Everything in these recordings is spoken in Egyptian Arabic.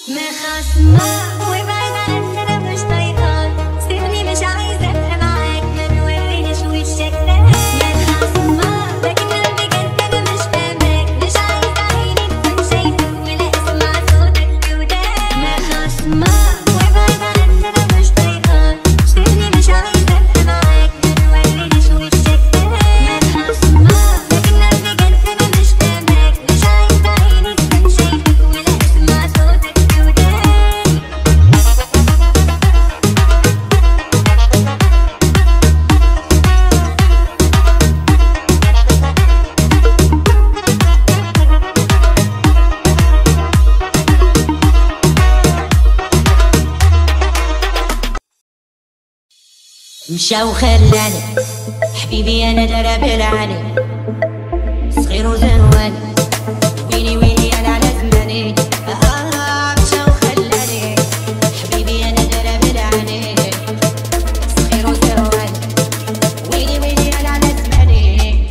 مخصمة وبعيد عنك انا مش طايقاك سيبني مش عايزة ابقى معاك ما تورينيش وشك ده مخصمة لكن انا بجد انا مش فاهماك مش عايزة عيني تكون شايفك ولا اسمع صوتك في ودانك مخصمة وبعيد عنك انا مش طايقاك سيبني مش عايزة ابقى معاك ما تورينيش وشك ده مخصمة لكن انا بجد انا مش فاهماك مش عايزة عيني تكون شايفك ولا اسمع صوتك في ودانك مشى وخلاني حبيبي انا درب العالي صغير وزنواني ويلي ويلي انا على زماني آه مشى وخلاني حبيبي انا درب العالي صغير وزنواني ويلي ويلي انا على زماني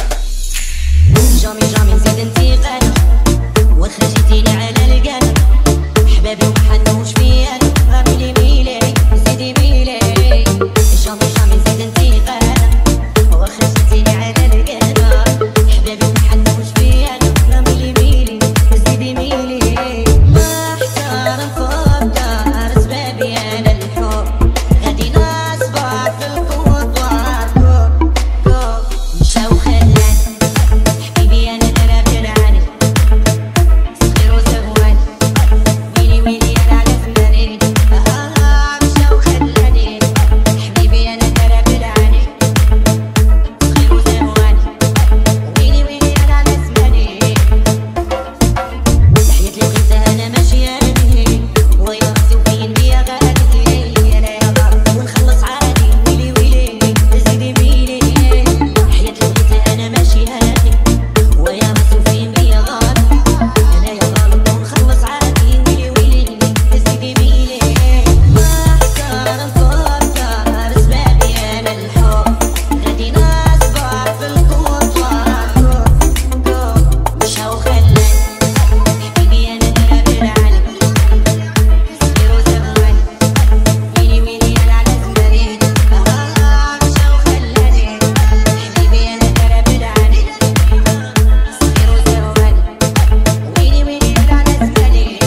جامي جامي نزيد انتقال واخا جيتيني على القلب حبابي ومحنوش فيا انا ميلي ميلي زيدي ميلي جامي جامي نزيد انتقال واخا جيتيني على القلب حبابي ومحنوش فيا انا ميلي ميلي زيدي ميلي محتار نفكر سبابي انا الحب غادي نصبح في الخطوات كوب كوب مشى وخلاني حبيبي انا درب العالي صغير وزهواني ويلي ويلي انا على زماني آه مشى وخلاني حبيبي انا درب العالي صغير وزهواني ويلي ويلي انا على زماني الحياة اللي بغيتها انا ماشية به ويا راسي وبين بيا غادي انا يا غلط ونخلص عادي ويلي ويلي زيدي ميلي الحياة اللي بغيتها انا ماشية به ويا راسي وبين بيا غلط انا يا غلط ونخلص عادي ويلي ويلي زيدي ميلي محتار نفكر سبابي انا الحب غادي نصبح في الخطوات كوب كوب مشى وخلاني حبيبي انا درب العالي صغير وزهواني ويلي ويلي انا على زماني آه مشى وخلاني حبيبي انا درب العالي صغير وزهواني ويلي ويلي انا على زماني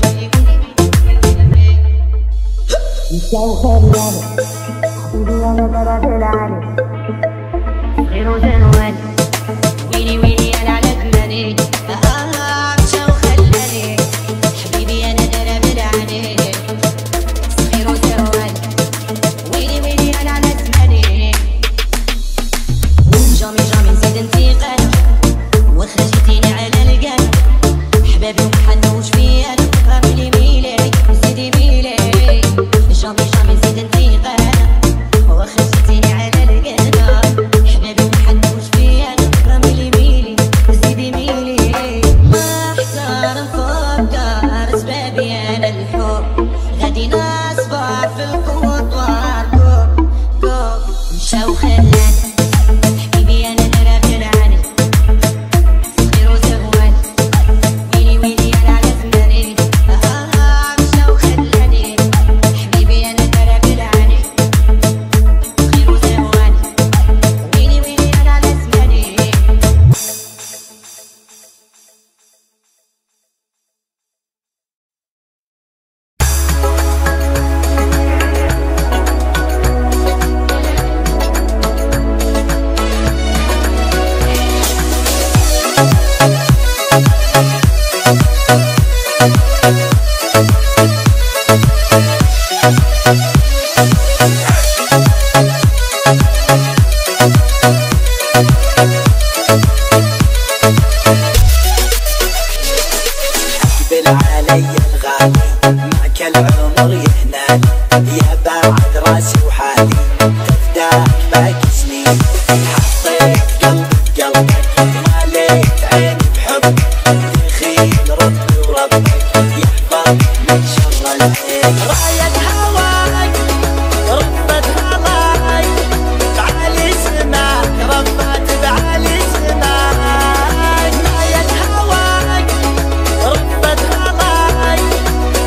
مشى وخلاني حبيبي انا درب العالي صغير وزهواني ويلي ويلي انا على زماني آه مشى وخلاني حبيبي انا درب العالي صغير وزهواني ويلي ويلي انا على زماني جامي جامي نزيد انتقال واخا جيتيني على القلب حبابي ومحنوش فيا انا ميلي ميلي زيدي ميلي جامي جامي نزيد انتقال واخا جيتيني على القلب حبابي ومحنوش فيا انا ميلي ميلي زيدي ميلي محتار نفكر سبابي انا الحب غادي نصبح في الخطوات كوب كوب مشى وخلاني حبيبي انا درب العالي صغير وزهواني ويلي ويلي انا على زماني آه مشى وخلاني حبيبي انا درب العالي صغير وزهواني ويلي ويلي انا على زماني قبل علي الغالي معك العمر يهنالي يا بعد راسي وحالي تفداك باقي سنين حطيت قلبي بقلبك ماليت عيني بحبك دخيل ربي وربك يحفظك من شر العين راية هواك ربة هواك بعلي سماك ربت بعلي سماك راية هواك ربة هواك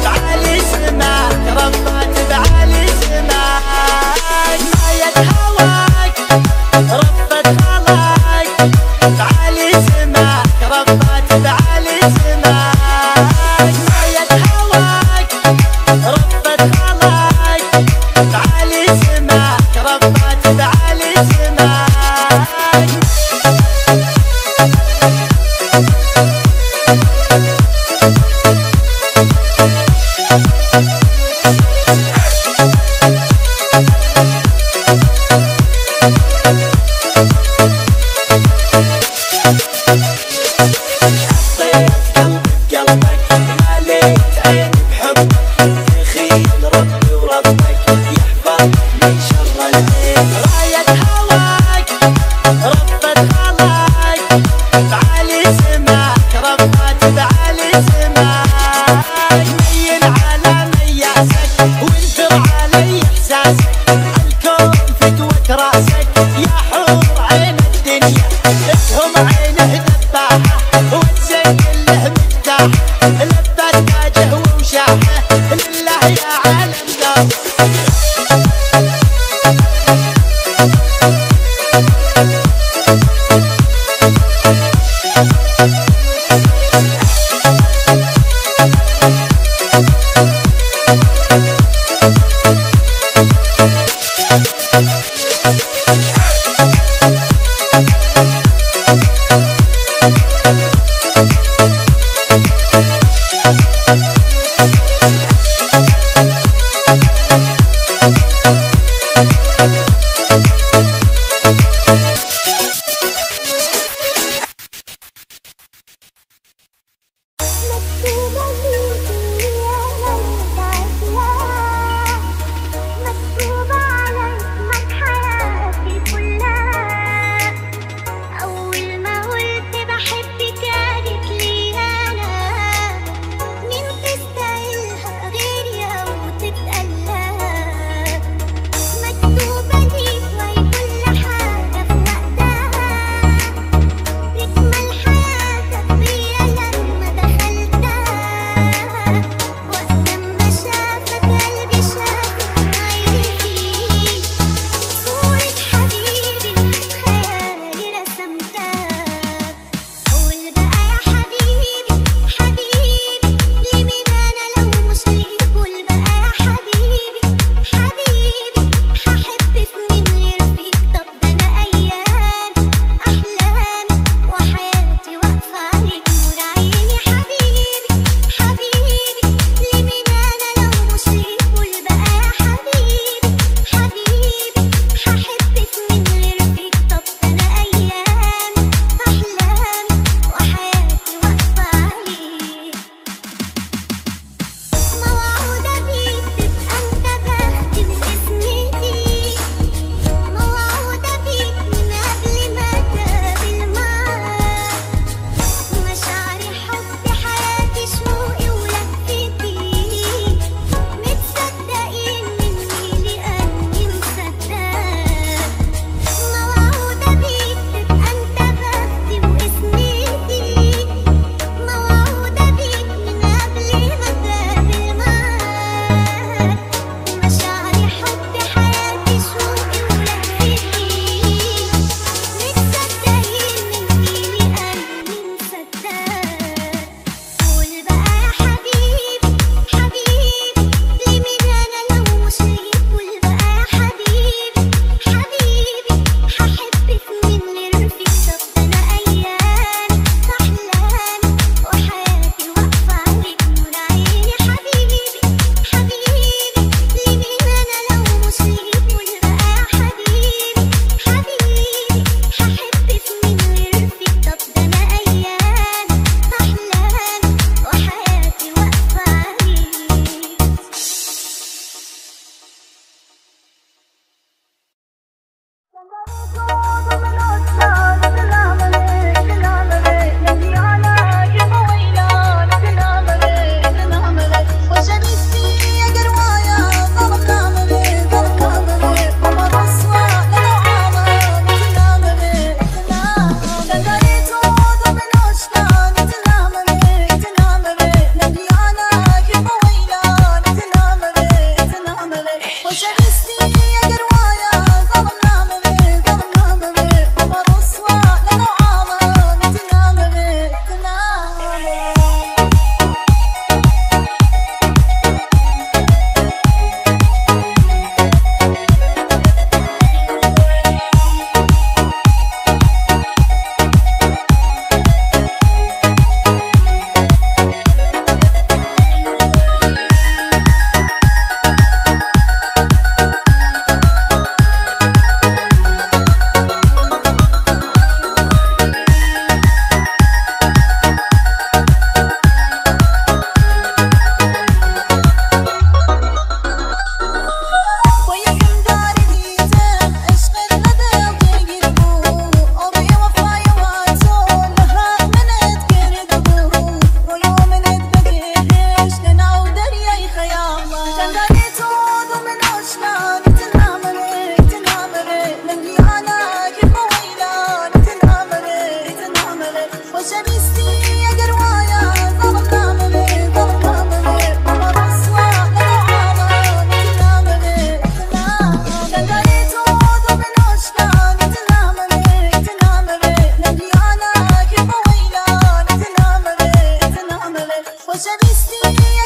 عليكي